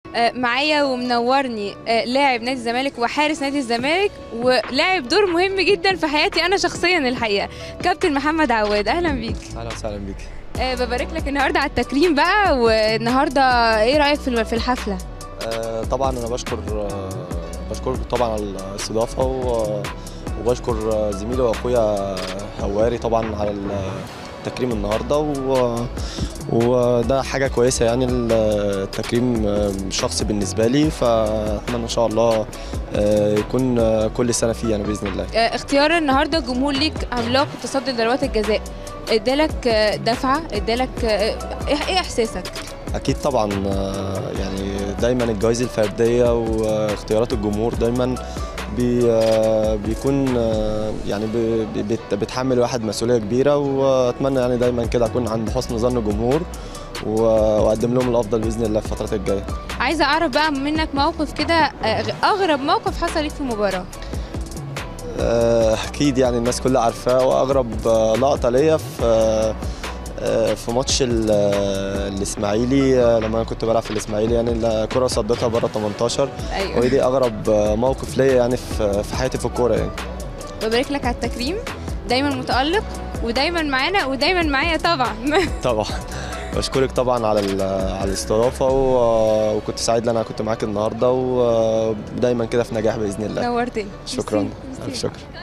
آه، معايا ومنورني آه، لاعب نادي الزمالك وحارس نادي الزمالك ولاعب دور مهم جدا في حياتي انا شخصيا الحقيقه كابتن محمد عواد اهلا بيك اهلا وسهلا بيك آه، ببارك لك النهارده على التكريم بقى والنهارده ايه رايك في في الحفله آه، طبعا انا بشكر آه، بشكرك طبعا على الاستضافه و- وبشكر آه، زميلي واخويا هواري طبعا على التكريم النهارده و... وده حاجه كويسه يعني التكريم آه، شخصي بالنسبه لي فاتمنى ان شاء الله آه، يكون آه، كل سنه فيه يعني باذن الله آه، اختيار النهارده الجمهور ليك عملاق تصدي ضربات الجزاء ادالك آه، دفعه ادالك آه، ايه إيه احساسك اكيد طبعا آه، يعني دايما الجوائز الفرديه واختيارات الجمهور دايما بي آه، بيكون آه، يعني بي- بي- بت- بتحمل واحد مسؤوليه كبيره واتمنى يعني دايما كده اكون عند حسن ظن الجمهور و- واقدم لهم الافضل باذن الله في الفترات الجايه عايزه اعرف بقى منك موقف كده آه، اغرب موقف حصل ليك في مباراه آه، اكيد يعني الناس كلها عارفاه واغرب آه، لقطه ليا في آه، آه، في ماتش ال- آه، الاسماعيلي آه، لما انا كنت بلعب في الاسماعيلي يعني الكره صدتها بره 18 ايوه ودي اغرب آه، موقف ليا يعني في في حياتي في الكوره يعني ببارك لك على التكريم دايما متالق ودايما معانا ودايما معايا طبعا طبعا بشكرك طبعا على ال- على الاستضافه و- وكنت سعيد ان انا كنت معاك النهارده ودايما كده في نجاح باذن الله نورتني شكرا ميرسي. الف شكر